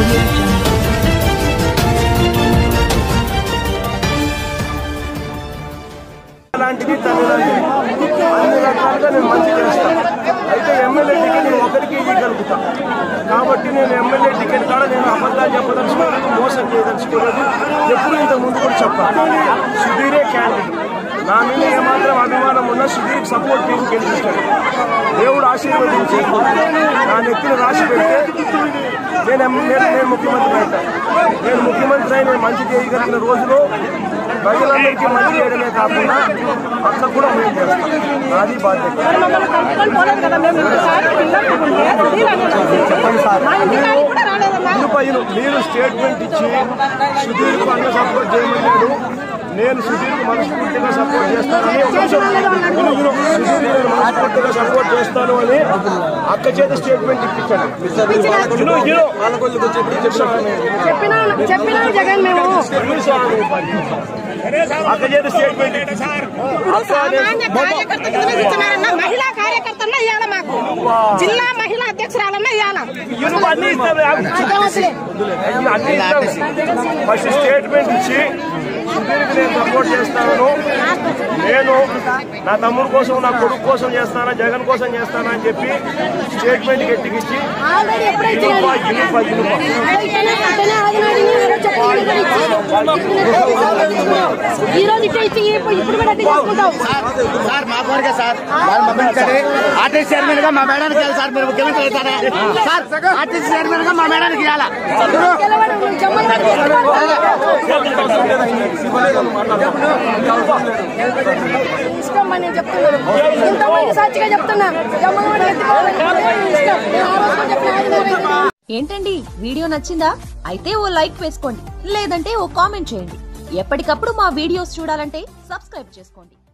audio jungle. అలాంటిది తల్లిదండ్రులు అన్ని రకాలుగా నేను మంచి చేస్తాను అయితే ఎమ్మెల్యే టికెట్ నేను ఒకరికి ఇవ్వగలుగుతా కాబట్టి నేను ఎమ్మెల్యే టికెట్ కాడ నేను అబద్ధాలు చెప్పదలుచుకోలేదు మోసం చేయదలుచుకోలేదు ఎప్పుడు ఇంత ముందు కూడా చెప్పాను సుధీరే క్యాండిడేట్ నా మీద ఏమాత్రం అభిమానం ఉన్నా సుధీర్కి సపోర్ట్ చేసి గెలిపిస్తాడు దేవుడు ఆశీర్వదించి నా నెత్తిని రాసి పెడితే నేను ఎమ్- నేను నేను ముఖ్యమంత్రి అవుతాను నేను ముఖ్యమంత్రి అయి నేను మంచి చేయగలిగిన రోజులో ప్రజలందరికీ మంచి చేయడమే కాకుండా అక్కడ కూడా మేము చేస్తాం నాది బాధ్యత మమ్మల్ని కలుపుకొని పోలేదు కదా మేము ఇంకోసారి పిల్లలు చెప్పండి సార్ మా ఇంటికి ఆయన కూడా రాలేదమ్మా ఇను పైన మీరు స్టేట్మెంట్ ఇచ్చి సుధీర్కు అన్న సపోర్ట్ చేయమన్నాడు నేను సుధీర్కు మనస్ఫూర్తిగా సపోర్ట్ చేస్తానని ఒక నిమిషం. విను, విను. సుధీర్కు మనస్ఫూర్తిగా సపోర్ట్ చేస్తాను అని అక్క చేత స్టేట్మెంట్ ఇప్పించాను విను, విను. చెప్పినా చెప్పినా జగన్ మేము అక్క చేత స్టేట్మెంట్ సామాన్య కార్యకర్త కింద ఇస్తున్నారన్న మహిళా కార్యకర్తన్న ఇవ్వాల మాకు జిల్లా మహిళా అధ్యక్షురాలన్న ఇవ్వాల ఇను అన్ని ఇస్తాను అన్ని ఇస్తాను ఫస్ట్ స్టేట్మెంట్ ఇచ్చి సుధీర్కి నేను సపోర్ట్ చేస్తాను నేను నా తమ్ముడు కోసం నా కొడుకు కోసం చేస్తానా జగన్ కోసం చేస్తానా అని చెప్పి స్టేట్మెంట్ గట్టికిచ్చి ఆల్రెడీ ఎప్పుడైతే ఇనుప ఇనుప ఇనుప ఈ రోజు ఇట్టే ఇచ్చి ఇప్పుడు ఇప్పుడు కూడా అట్టే చేసుకుంటాం సార్ మా కోరిక సార్ వాళ్ళు పంపించండి ఆర్టీసీ చైర్మన్ గా మా మేడానికి ఇవ్వాలి సార్ మీరు ముఖ్యమంత్రి అవుతారా సార్ ఆర్టీసీ చైర్మన్ గా మా మేడానికి ఇవ్వాలా గెలవడం నువ్వు ఇష్టం అని నేను చెప్తున్నాను ఇంతమంది సాక్షిగా చెప్తున్నా జమ్మగూడ ఎత్తుకోవాలని ఇష్టం నేను ఆ రోజు కూడా చెప్పిన ఆదివారం ఏంటండి వీడియో నచ్చిందా అయితే ఓ లైక్ వేసుకోండి లేదంటే ఓ కామెంట్ చేయండి ఎప్పటికప్పుడు మా వీడియోస్ చూడాలంటే సబ్స్క్రైబ్ చేసుకోండి